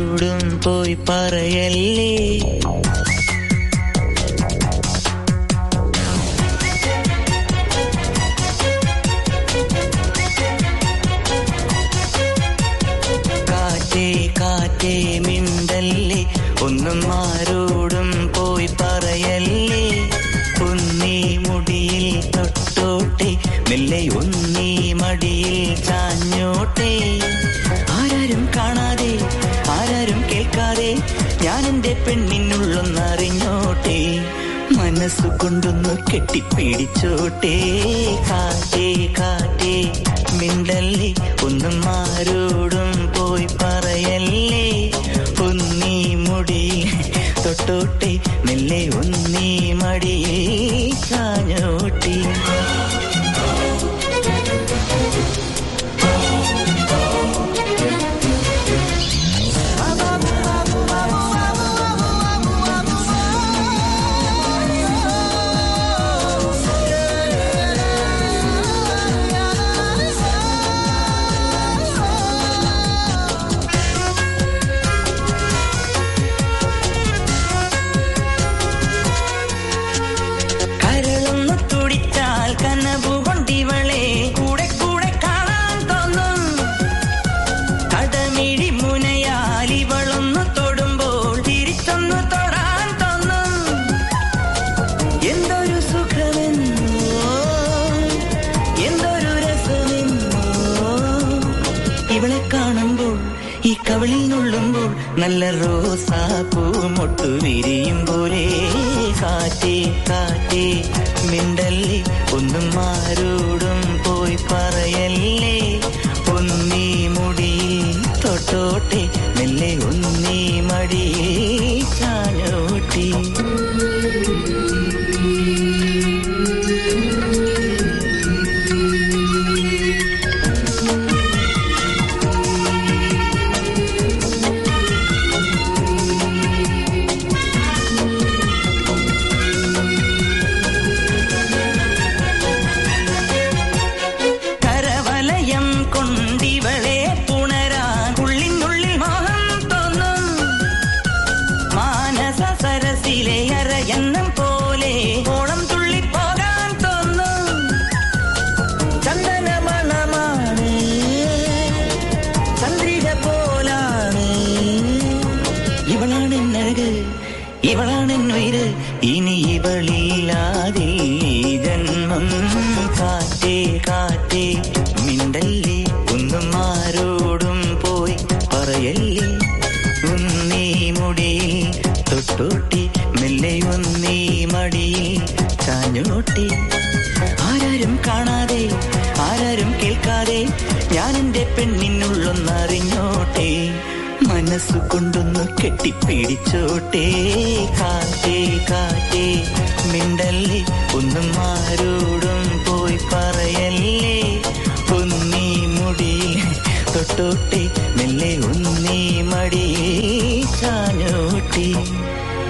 ആരോടും പോയി പറയല്ലേ കാറ്റേ കാറ്റേ മിണ്ടല്ലേ ഒന്നും ആരോടും പോയി പറയല്ലേ ഒന്നീ മുടിയിൽ തൊട്ടോട്ടെ മെല്ലെ ഒന്നീ മടിയിൽ ചാഞ്ഞോട്ടെ ആരാരും കാണാതെ ആരാരും കേൾക്കാതെ ഞാൻ എന്റെ പെണ്ണിനുള്ളൊന്നറിഞ്ഞോട്ടെ മനസ്സു കൊണ്ടൊന്ന് കെട്ടിപ്പിടിച്ചോട്ടെ കാറ്റേ കാറ്റേ മിണ്ടല്ലേ ഒന്നും ആരോടും പോയി പറയല്ലേ ഒന്നീ മുടി തൊട്ടോട്ടെ മെല്ലെ ഒന്നീ മടിയിൽ ചാഞ്ഞോട്ടെ കരളൊന്ന് തുടിച്ചാൽ കനവു കൊണ്ടിവളെ കൂടെ കൂടെ കാണാൻ തോന്നും കടമിഴി മുനയാൽ ഇവളൊന്ന് തൊടുമ്പോൾ തിരിച്ചൊന്ന് തൊടാൻ തോന്നും എന്തൊരു സുഖമെന്നോ എന്തൊരു രസമെന്നോ ഇവളെ കാണുമ്പോൾ ഈ കവളിൽ നുള്ളുമ്പോൾ നല്ല റോസാപ്പൂ മൊട്ടു വിരിയും പോലെ കാറ്റേ കാറ്റേ മിണ്ടല്ലേ ഒന്നും ആരോടും പോയി പറയല്ലേ ഒന്നീ മുടിയിൽ തൊട്ടോട്ടെ മെല്ലെ ഒന്നീ മടിയിൽ ചാഞ്ഞോട്ടെ കരവലയം കൊണ്ടിവളെ പുണരാൻ ഉള്ളിനുള്ളിൽ മോഹം തോന്നും മാനസ സരസിലെ അരയന്നം പോലെ ഓളം തുള്ളി പോകാൻ തോന്നും ചന്ദന മണമാണ് ചന്ദ്രിക പോലാണ് ഇവളാണ് എന്നഴക് ഇവളാണ് എന്നുയിര് ഇനി ഇവളില്ലാതെ ഈ ജന്മം കാറ്റേ കാറ്റേ മിണ്ടല്ലേ ഒന്നും ആരോടും പോയി പറയല്ലേ ഒന്നീ മുടിയിൽ തൊട്ടോട്ടി മെല്ലെ ഒന്നീ മടിയിൽ ചാഞ്ഞോട്ടി ആരാരും കാണാതെ ആരാരും കേൾക്കാതെ ഞാൻ എന്റെ പെണ്ണിനുള്ളൊന്നറിഞ്ഞോട്ടെ മനസ്സു കൊണ്ടൊന്ന് കെട്ടിപ്പിടിച്ചോട്ടെ കാറ്റേ കാറ്റേ മിണ്ടല്ലേ ഒന്നും ആരോടും പോയി പറയല്ലേ ഒന്നീ മുടിയിൽ തൊട്ടോട്ടെ മെല്ലെ ഒന്നീ മടിയിൽ ചാഞ്ഞോട്ടെ